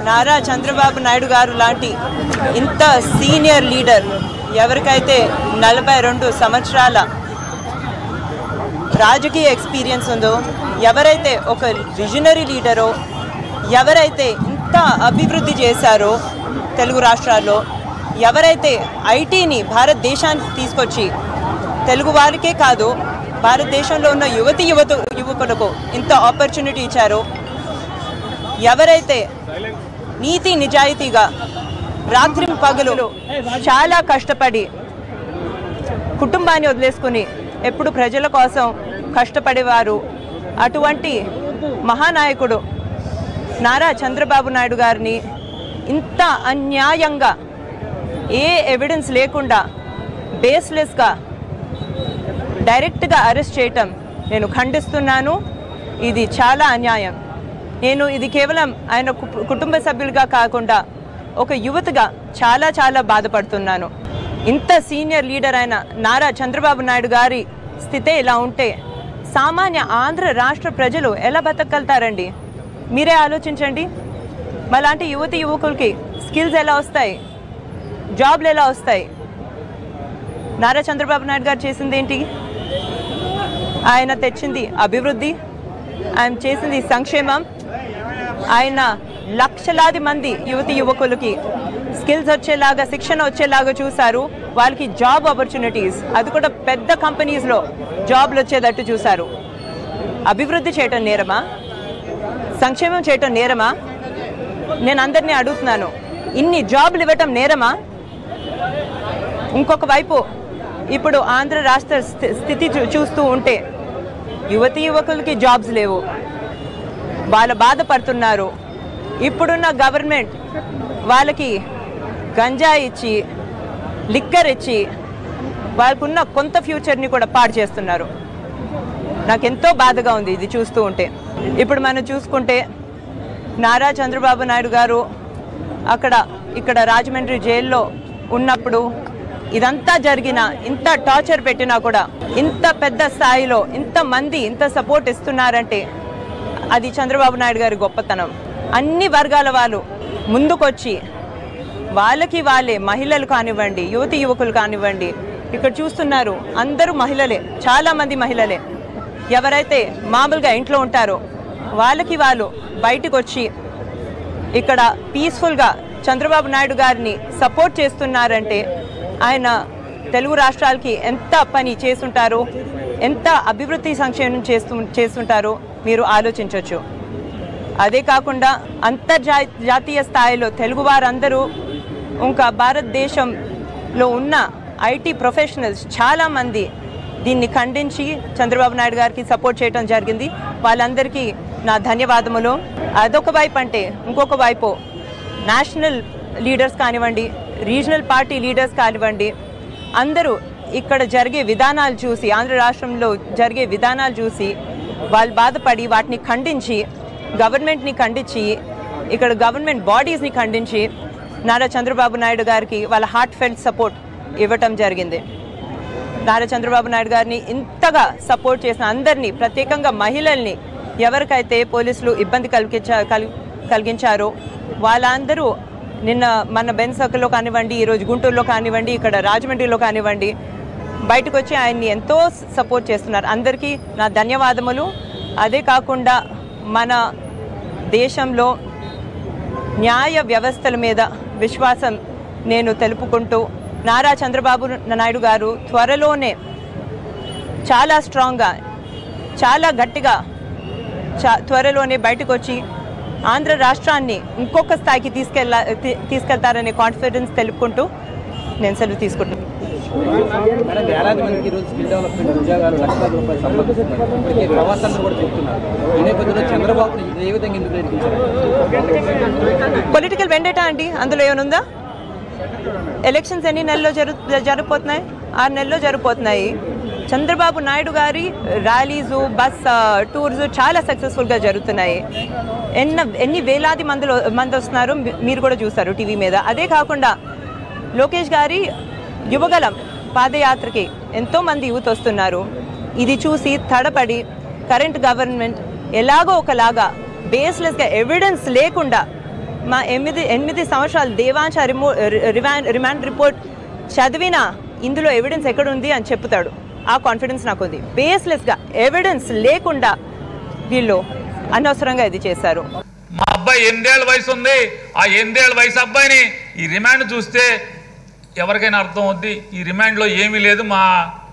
నారా చంద్రబాబు నాయుడు గారు లాంటి ఇంత సీనియర్ లీడర్ ఎవరికైతే నలభై రెండు సంవత్సరాల రాజకీయ ఎక్స్పీరియన్స్ ఉందో ఎవరైతే ఒక విజనరీ లీడరో ఎవరైతే ఇంత అభివృద్ధి చేశారో తెలుగు రాష్ట్రాల్లో ఎవరైతే ఐటీని భారతదేశానికి తీసుకొచ్చి తెలుగు వారికే కాదు భారతదేశంలో ఉన్న యువతి యువత యువకులకు ఇంత ఆపర్చునిటీ ఇచ్చారో ఎవరైతే నీతి నిజాయితీగా రాత్రి పగలు చాలా కష్టపడి కుటుంబాన్ని వదిలేసుకుని ఎప్పుడు ప్రజల కోసం కష్టపడేవారు అటువంటి మహానాయకుడు నారా చంద్రబాబు నాయుడు గారిని ఇంత అన్యాయంగా ఏ ఎవిడెన్స్ లేకుండా బేస్లెస్గా డైరెక్ట్గా అరెస్ట్ చేయటం నేను ఖండిస్తున్నాను ఇది చాలా అన్యాయం నేను ఇది కేవలం ఆయన కు- కుటుంబ సభ్యులుగా కాకుండా ఒక యువతగా చాలా చాలా బాధపడుతున్నాను ఇంత సీనియర్ లీడర్ అయిన నారా చంద్రబాబు నాయుడు గారి స్థితే ఇలా ఉంటే సామాన్య ఆంధ్ర రాష్ట్ర ప్రజలు ఎలా బతకగలుగుతారండి మీరే ఆలోచించండి మలాంటి యువతి యువకులకి స్కిల్స్ ఎలా వస్తాయి జాబ్లు ఎలా వస్తాయి నారా చంద్రబాబు నాయుడు గారు చేసింది ఏంటి ఆయన తెచ్చింది అభివృద్ధి ఆయన చేసింది సంక్షేమం ఆయన లక్షలాది మంది యువతి యువకులకి స్కిల్స్ వచ్చేలాగా శిక్షణ వచ్చేలాగా చూశారు వాళ్ళకి జాబ్ ఆపర్చునిటీస్ అది కూడా పెద్ద కంపెనీస్లో జాబ్లు వచ్చేటట్టు చూశారు అభివృద్ధి చేయటం నేరమా సంక్షేమం చేయటం నేరమా నేను అందరినీ అడుగుతున్నాను ఇన్ని జాబ్లు ఇవ్వటం నేరమా ఇంకొక వైపు ఇప్పుడు ఆంధ్ర రాష్ట్ర స్థి- స్థితి చూ- చూస్తూ ఉంటే యువతి యువకులకి జాబ్స్ లేవు వాళ్ళు బాధపడుతున్నారు ఇప్పుడున్న గవర్నమెంట్ వాళ్ళకి గంజా ఇచ్చి లిక్కర్ ఇచ్చి వాళ్ళకున్న కొంత ఫ్యూచర్ని కూడా పాడు చేస్తున్నారు నాకెంతో బాధగా ఉంది ఇది చూస్తూ ఉంటే ఇప్పుడు మనం చూసుకుంటే నారా చంద్రబాబు నాయుడు గారు అక్కడ ఇక్కడ రాజమండ్రి జైల్లో ఉన్నప్పుడు ఇదంతా జరిగిన ఇంత టార్చర్ పెట్టినా కూడా ఇంత పెద్ద స్థాయిలో ఇంత మంది ఇంత సపోర్ట్ ఇస్తున్నారంటే అది చంద్రబాబు నాయుడు గారి గొప్పతనం అన్ని వర్గాల వాళ్ళు ముందుకొచ్చి వాళ్ళకి వాళ్ళే మహిళలు కానివ్వండి యువతి యువకులు కానివ్వండి ఇక్కడ చూస్తున్నారు అందరూ మహిళలే చాలా మంది మహిళలే ఎవరైతే మామూలుగా ఇంట్లో ఉంటారో వాళ్ళకి వాళ్ళు బయటకు వచ్చి ఇక్కడ పీస్ఫుల్గా చంద్రబాబు నాయుడు గారిని సపోర్ట్ చేస్తున్నారంటే ఆయన తెలుగు రాష్ట్రాలకి ఎంత పని చేస్తుంటారో ఎంత అభివృద్ధి సంక్షేమం చేస్తూ చేస్తుంటారో మీరు ఆలోచించవచ్చు అదే కాకుండా అంతర్జా జాతీయ స్థాయిలో తెలుగు వారందరూ ఇంకా భారతదేశంలో ఉన్న ఐటీ ప్రొఫెషనల్స్ చాలామంది దీన్ని ఖండించి చంద్రబాబు నాయుడు గారికి సపోర్ట్ చేయడం జరిగింది వాళ్ళందరికీ నా ధన్యవాదములు అదొక వైపు అంటే ఇంకొక వైపు నేషనల్ లీడర్స్ కానివ్వండి రీజనల్ పార్టీ లీడర్స్ కానివ్వండి అందరూ ఇక్కడ జరిగే విధానాలు చూసి ఆంధ్ర రాష్ట్రంలో జరిగే విధానాలు చూసి వాళ్ళు బాధపడి వాటిని ఖండించి గవర్నమెంట్ని ఖండించి ఇక్కడ గవర్నమెంట్ బాడీస్ని ఖండించి నారా చంద్రబాబు నాయుడు గారికి వాళ్ళ హార్ట్ ఫెల్ట్ సపోర్ట్ ఇవ్వటం జరిగింది నారా చంద్రబాబు నాయుడు గారిని ఇంతగా సపోర్ట్ చేసిన అందరినీ ప్రత్యేకంగా మహిళల్ని ఎవరికైతే పోలీసులు ఇబ్బంది కలిగించా కల్- కలిగించారో వాళ్ళందరూ నిన్న మన బెన్ సర్కిల్లో కానివ్వండి ఈరోజు గుంటూరులో కానివ్వండి ఇక్కడ రాజమండ్రిలో కానివ్వండి బయటకు వచ్చి ఆయన్ని ఎంతో సపోర్ట్ చేస్తున్నారు అందరికీ నా ధన్యవాదములు అదే కాకుండా మన దేశంలో న్యాయ వ్యవస్థల మీద విశ్వాసం నేను తెలుపుకుంటూ నారా చంద్రబాబు నాయుడు గారు త్వరలోనే చాలా స్ట్రాంగ్గా చాలా గట్టిగా చా త్వరలోనే బయటకు వచ్చి ఆంధ్ర రాష్ట్రాన్ని ఇంకొక స్థాయికి తీసుకెళ్ళ తీ- తీసుకెళ్తారనే కాన్ఫిడెన్స్ తెలుపుకుంటూ నేను సెలవు తీసుకుంటున్నాను మేడం వేలాది మందికి ఈరోజు స్కిల్ డెవలప్మెంట్ ఉద్యోగాలు లక్షలాది రూపాయలు సంపాదిస్తున్నారు ఇప్పటికే ప్రవాసాలు కూడా చెప్తున్నారు ఈ నేపథ్యంలో చంద్రబాబుని ఇది ఏ విధంగా ఎందుకు ప్రయత్నించారు పొలిటికల్ వెండేటా అండి అందులో ఏమనుందా ఎలక్షన్స్ ఎన్ని నెలల్లో జరు జరిగిపోతున్నాయి ఆరు నెలల్లో జరిగిపోతున్నాయి చంద్రబాబు నాయుడు గారి ర్యాలీస్ బస్ ఆ, టూర్స్ చాలా సక్సెస్ఫుల్గా జరుగుతున్నాయి ఎన్న ఎన్ని వేలాది మందిలో మంది వస్తున్నారు మీ- మీరు కూడా చూస్తారు టీవీ మీద అదే కాకుండా లోకేష్ గారి యువగలం పాదయాత్రకి ఎంతో మంది యూత్ వస్తున్నారు ఇది చూసి తడపడి కరెంట్ గవర్నమెంట్ ఎలాగో ఒకలాగా బేస్లెస్గా ఎవిడెన్స్ లేకుండా మా ఎనిమిది ఎనిమిది సంవత్సరాలు దేవాంశ రిమో రిమాండ్ రిమాండ్ రిపోర్ట్ చదివినా ఇందులో ఎవిడెన్స్ ఎక్కడుంది అని చెప్తాడు ఆ కాన్ఫిడెన్స్ నాకు ఉంది బేస్లెస్గా ఎవిడెన్స్ లేకుండా వీళ్ళు అనవసరంగా ఇది చేశారు మా అబ్బాయి ఎనిమిదేళ్ల వయసు ఉంది ఆ ఎనిమిదేళ్ల వయసు అబ్బాయిని ఈ రిమాండ్ చూస్తే ఎవరికైనా అర్థం అవుద్ది ఈ రిమాండ్లో ఏమీ లేదు మా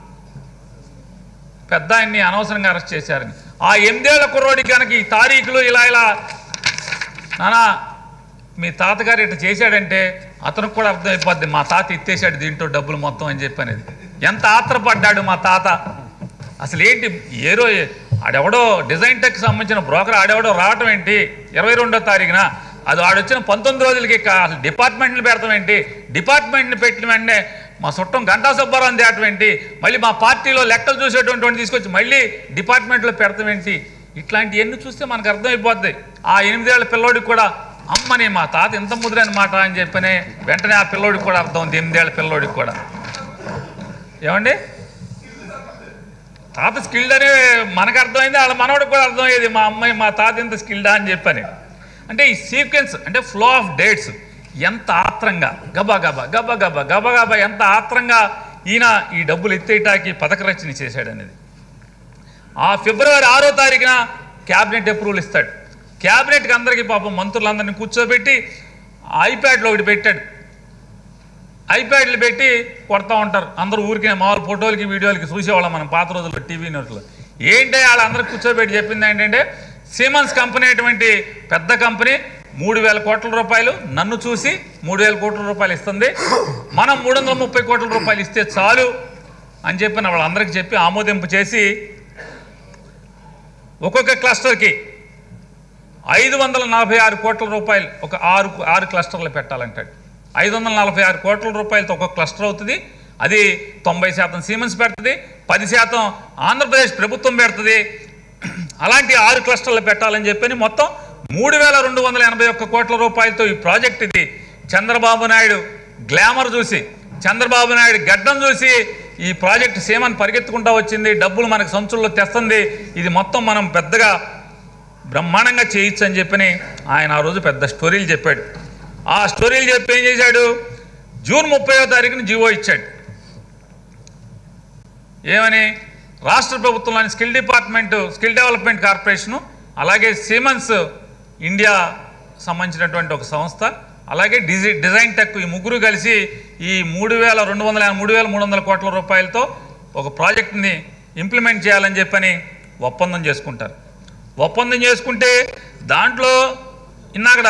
పెద్ద ఆయన్ని అనవసరంగా అరెస్ట్ చేశారని ఆ ఎనిమిదేళ్ల కుర్రోడికి కనుక ఈ తారీఖులు ఇలా ఇలా నానా మీ తాతగారు ఇట్లా చేశాడంటే అతనికి కూడా అర్థమైపోద్ది మా తాత ఎత్తేసాడు దీంట్లో డబ్బులు మొత్తం అని చెప్పి అనేది ఎంత ఆత్రపడ్డాడు మా తాత అసలు ఏంటి ఏ రోజు ఆడెవడో డిజైన్ టెక్ సంబంధించిన బ్రోకర్ ఆడెవడో రావటం ఏంటి ఇరవై రెండో తారీఖున అది ఆడొచ్చిన పంతొమ్మిది రోజులకి కా- అసలు డిపార్ట్మెంట్ని పెడతాం ఏంటి డిపార్ట్మెంట్ని పెట్టిన వెంటనే మా చుట్టం గంటా సుబ్బారావు తేటం ఏంటి మళ్ళీ మా పార్టీలో లెక్కలు చూసేటువంటి వాడిని తీసుకొచ్చి మళ్ళీ డిపార్ట్మెంట్లో పెడతాం ఏంటి ఇట్లాంటివన్నీ చూస్తే మనకు అర్థమైపోద్ది ఆ ఎనిమిదేళ్ల పిల్లోడికి కూడా అమ్మని మా తాత ఎంత ముదిరైన మాట అని చెప్పనే వెంటనే ఆ పిల్లోడికి కూడా అర్థం ఉంది ఎనిమిదేళ్ల పిల్లోడికి కూడా ఏమండి తాత స్కిల్డ్ అనే మనకు అర్థమైంది వాళ్ళ మనవడికి కూడా అర్థమయ్యేది మా అమ్మాయి మా తాత ఎంత స్కిల్డా అని చెప్పని అంటే ఈ సీక్వెన్స్ అంటే ఫ్లో ఆఫ్ డేట్స్ ఎంత ఆత్రంగా గబా గబా గబా గబా గబా గబా ఎంత ఆత్రంగా ఈయన ఈ డబ్బులు ఎత్తేయటానికి పథక రచన చేశాడు అనేది ఆ ఫిబ్రవరి ఆరో తారీఖున క్యాబినెట్ అప్రూవల్ ఇస్తాడు క్యాబినెట్కి అందరికీ పాపం మంత్రులందరినీ కూర్చోబెట్టి ఐప్యాడ్లో ఒకటి పెట్టాడు ఐప్యాడ్లు పెట్టి కొడతా ఉంటారు అందరూ ఊరికే మామూలు ఫోటోలకి వీడియోలకి చూసేవాళ్ళం మనం పాత రోజుల్లో టీవీ న్యూస్లో ఏంటి వాళ్ళందరూ కూర్చోబెట్టి చెప్పింది ఏంటంటే సిమన్స్ కంపెనీ అటువంటి పెద్ద కంపెనీ మూడు వేల కోట్ల రూపాయలు నన్ను చూసి మూడు వేల కోట్ల రూపాయలు ఇస్తుంది మనం మూడు వందల ముప్పై కోట్ల రూపాయలు ఇస్తే చాలు అని చెప్పి వాళ్ళందరికీ చెప్పి ఆమోదింపు చేసి ఒక్కొక్క క్లస్టర్కి ఐదు వందల నలభై ఆరు కోట్ల రూపాయలు ఒక ఆరు ఆరు క్లస్టర్లు పెట్టాలంటాడు ఐదు వందల నలభై ఆరు కోట్ల రూపాయలతో ఒక క్లస్టర్ అవుతుంది అది తొంభై శాతం సీమెన్స్ పెడుతుంది పది శాతం ఆంధ్రప్రదేశ్ ప్రభుత్వం పెడుతుంది అలాంటి ఆరు క్లస్టర్లు పెట్టాలని చెప్పని మొత్తం మూడు వేల రెండు వందల ఎనభై ఒక్క కోట్ల రూపాయలతో ఈ ప్రాజెక్ట్ ఇది చంద్రబాబు నాయుడు గ్లామర్ చూసి చంద్రబాబు నాయుడు గడ్డం చూసి ఈ ప్రాజెక్ట్ సీమన్ పరిగెత్తుకుంటా వచ్చింది డబ్బులు మనకు సంచుల్లో తెస్తుంది ఇది మొత్తం మనం పెద్దగా బ్రహ్మాండంగా చేయొచ్చు అని చెప్పని ఆయన ఆ రోజు పెద్ద స్టోరీలు చెప్పాడు ఆ స్టోరీలు చెప్పి ఏం చేశాడు జూన్ ముప్పైవ తారీఖున జీవో ఇచ్చాడు ఏమని రాష్ట్ర ప్రభుత్వంలోని skill department skill development corporation అలాగే సీమన్స్ ఇండియా సంబంధించినటువంటి ఒక సంస్థ అలాగే డిజి డిజైన్ టెక్ ఈ ముగ్గురు కలిసి ఈ మూడు వేల రెండు వందల మూడు వేల మూడు వందల కోట్ల రూపాయలతో ఒక ప్రాజెక్ట్ని ఇంప్లిమెంట్ చేయాలని చెప్పని ఒప్పందం చేసుకుంటారు ఒప్పందం చేసుకుంటే దాంట్లో ఇన్నాకడ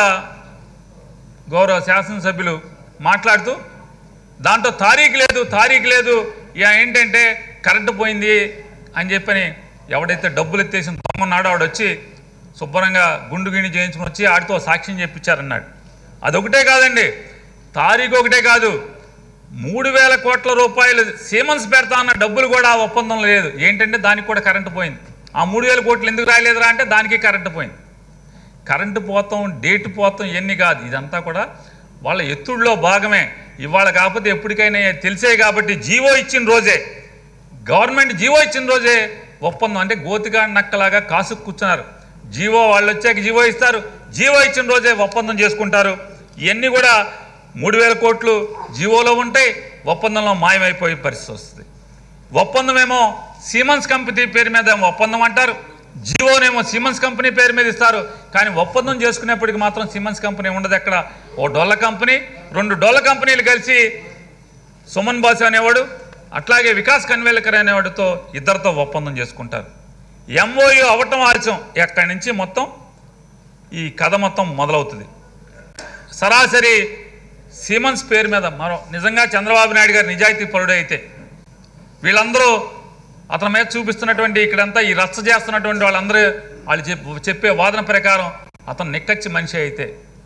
గౌరవ శాసనసభ్యులు మాట్లాడుతూ దాంట్లో తారీఖు లేదు తారీఖు లేదు ఇక ఏంటంటే కరెంటు పోయింది అని చెప్పని ఎవడైతే డబ్బులు ఎత్తేసిన దొంగన్నాడో ఆవిడ వచ్చి శుభ్రంగా గుండు గిణి చేయించుకుని వచ్చి ఆడితో సాక్ష్యం చెప్పించారన్నాడు అదొకటే కాదండి తారీఖు ఒకటే కాదు మూడు వేల కోట్ల రూపాయలు సీమన్స్ పెడతా అన్న డబ్బులు కూడా ఆ ఒప్పందంలో లేదు ఏంటంటే దానికి కూడా కరెంటు పోయింది ఆ మూడు వేల కోట్లు ఎందుకు రాయలేదురా అంటే దానికి కరెంటు పోయింది కరెంటు పోతాం డేట్ పోతాం ఇవన్నీ కాదు ఇదంతా కూడా వాళ్ళ ఎత్తుడిలో భాగమే ఇవాళ కాకపోతే ఎప్పటికైనా తెలిసే కాబట్టి జీవో ఇచ్చిన రోజే గవర్నమెంట్ జీవో ఇచ్చిన రోజే ఒప్పందం అంటే గోతిగా నక్కలాగా కాసుకు కూర్చున్నారు జీవో వాళ్ళు వచ్చాక జీవో ఇస్తారు జీవో ఇచ్చిన రోజే ఒప్పందం చేసుకుంటారు ఇవన్నీ కూడా మూడు వేల కోట్లు జీవోలో ఉంటాయి ఒప్పందంలో మాయమైపోయే పరిస్థితి వస్తుంది ఒప్పందమేమో సీమన్స్ కంపెనీ పేరు మీద ఏమో ఒప్పందం అంటారు జియోనేమో సిమన్స్ కంపెనీ పేరు మీద ఇస్తారు కానీ ఒప్పందం చేసుకునేప్పటికి మాత్రం సిమన్స్ కంపెనీ ఉండదు ఎక్కడ ఓ డొల్ల కంపెనీ రెండు డొల్ల కంపెనీలు కలిసి సుమన్ బాసు అనేవాడు అట్లాగే వికాస్ కన్వేలకర్ అనేవాడితో ఇద్దరితో ఒప్పందం చేసుకుంటారు ఎంఓయు అవటం ఆలస్యం ఎక్కడి నుంచి మొత్తం ఈ కథ మొత్తం మొదలవుతుంది సరాసరి సీమన్స్ పేరు మీద మరో నిజంగా చంద్రబాబు నాయుడు గారు నిజాయితీ పరుడు అయితే వీళ్ళందరూ అతని మీద చూపిస్తున్నటువంటి ఇక్కడంతా ఈ రచ్చ చేస్తున్నటువంటి వాళ్ళందరూ వాళ్ళు చెప్ చెప్పే వాదన ప్రకారం అతను నిక్కచ్చి మనిషి అయితే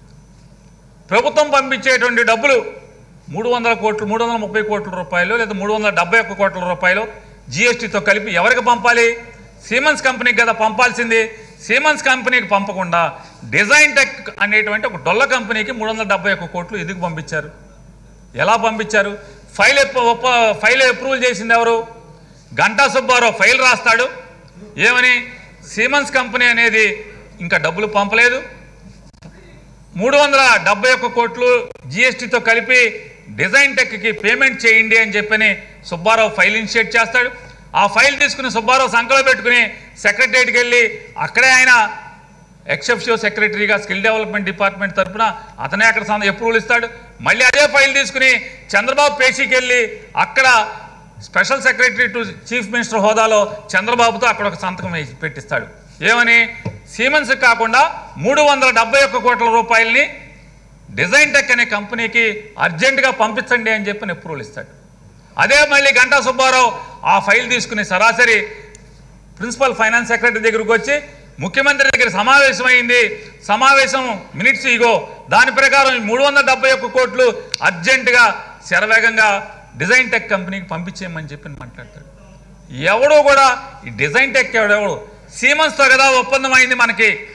ప్రభుత్వం పంపించేటువంటి డబ్బులు మూడు వందల కోట్లు మూడు వందల ముప్పై కోట్ల రూపాయలు లేదా మూడు వందల డెబ్బై ఒక్క కోట్ల రూపాయలు జిఎస్టీతో కలిపి ఎవరికి పంపాలి సీమన్స్ కంపెనీకి కదా పంపాల్సింది సీమన్స్ కంపెనీకి పంపకుండా డిజైన్ టెక్ అనేటువంటి ఒక డొల్ల కంపెనీకి మూడు వందల డెబ్బై ఒక్క కోట్లు ఎందుకు పంపించారు ఎలా పంపించారు ఫైల్ ఎప్ప- ఒప్ప ఫైల్ అప్రూవల్ చేసింది ఎవరు గంటా సుబ్బారావు ఫైల్ రాస్తాడు ఏమని సీమన్స్ కంపెనీ అనేది ఇంకా డబ్బులు పంపలేదు మూడు వందల డెబ్బై ఒక్క కోట్లు జిఎస్టీతో కలిపి డిజైన్ టెక్కి పేమెంట్ చేయండి అని చెప్పని సుబ్బారావు ఫైల్ ఇనిషియేట్ చేస్తాడు ఆ ఫైల్ తీసుకుని సుబ్బారావు సంకలో పెట్టుకుని సెక్రటరియట్కి వెళ్ళి అక్కడే ఆయన ఎక్సెప్షియో సెక్రటరీగా స్కిల్ డెవలప్మెంట్ డిపార్ట్మెంట్ తరపున అతనే అక్కడ సంద అప్రూవల్ ఇస్తాడు మళ్ళీ అదే ఫైల్ తీసుకుని చంద్రబాబు పేషీకి వెళ్ళి అక్కడ special secretary to chief minister హోదాలో చంద్రబాబుతో అక్కడ ఒక సంతకం వేసి పెట్టిస్తాడు ఏమని సీమెన్స్ కాకుండా మూడు వందల డెబ్బై ఒక్క కోట్ల రూపాయలని డిజైన్ టెక్ అనే కంపెనీకి అర్జెంటుగా పంపించండి అని చెప్పి అప్రూవల్ ఇస్తాడు అదే మళ్ళీ గంటా సుబ్బారావు ఆ ఫైల్ తీసుకుని సరాసరి ప్రిన్సిపల్ ఫైనాన్స్ సెక్రటరీ దగ్గరకు వచ్చి ముఖ్యమంత్రి దగ్గర సమావేశం అయింది సమావేశం మినిట్స్ ఇగో దాని ప్రకారం మూడు వందల డెబ్బై ఒక్క కోట్లు అర్జెంటుగా శరవేగంగా డిజైన్ టెక్ కంపెనీకి పంపించేయమని చెప్పి మాట్లాడతాడు ఎవడో కూడా ఈ డిజైన్ టెక్ ఎవడెవడు సీమన్స్తో కదా ఒప్పందం అయింది మనకి